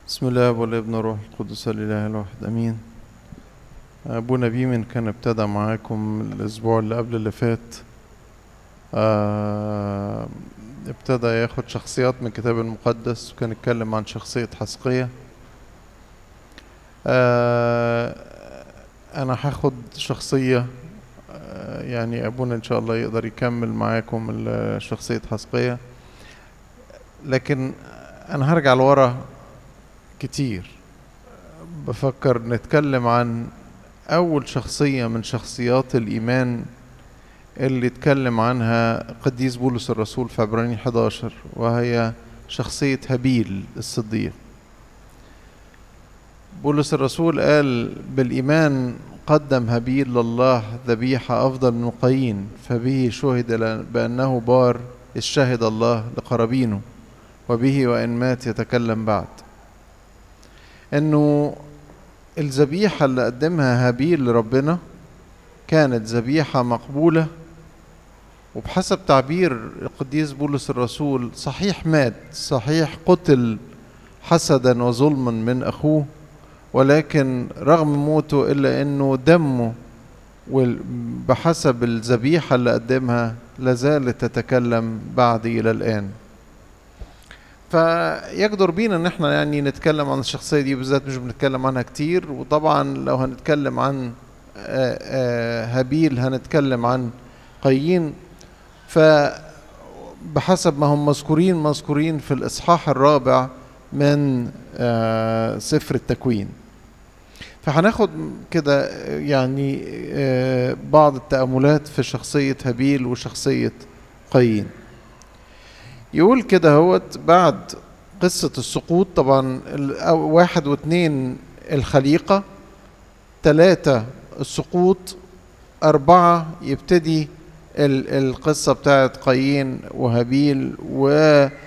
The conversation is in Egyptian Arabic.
بسم الله والابن والروح القدس الاله الواحد امين ابونا بيمن كان ابتدى معاكم الاسبوع اللي قبل اللي فات آه، ابتدى ياخد شخصيات من الكتاب المقدس وكان اتكلم عن شخصية حسقية آه، انا هاخد شخصية آه، يعني ابونا ان شاء الله يقدر يكمل معاكم ال- شخصية حسقية لكن انا هرجع لورا كتير بفكر نتكلم عن أول شخصية من شخصيات الإيمان اللي اتكلم عنها قديس بولس الرسول في عبراني 11 وهي شخصية هابيل الصديق بولس الرسول قال بالإيمان قدم هابيل لله ذبيحة أفضل من قايين فبه شهد ل- بأنه بار إذ شهد الله لقرابينه وبه وإن مات يتكلم بعد انه الذبيحة اللي قدمها هابيل لربنا كانت ذبيحة مقبولة وبحسب تعبير القديس بولس الرسول صحيح مات صحيح قتل حسدا وظلما من اخوه ولكن رغم موته الا انه دمه وال- بحسب الذبيحة اللي قدمها لازالت تتكلم بعد الى الان فيقدر بينا ان احنا يعني نتكلم عن الشخصيه دي بالذات مش بنتكلم عنها كتير وطبعا لو هنتكلم عن آه، آه، هابيل هنتكلم عن قايين فبحسب ما هم مذكورين مذكورين في الاصحاح الرابع من آه، سفر التكوين فهناخد كده يعني آه، بعض التأملات في شخصية هابيل وشخصية قايين يقول كده هوت بعد قصة السقوط طبعا ال- أو- واحد واثنين الخليقة ثلاثة السقوط أربعة يبتدي ال- القصة بتاعت قايين وهابيل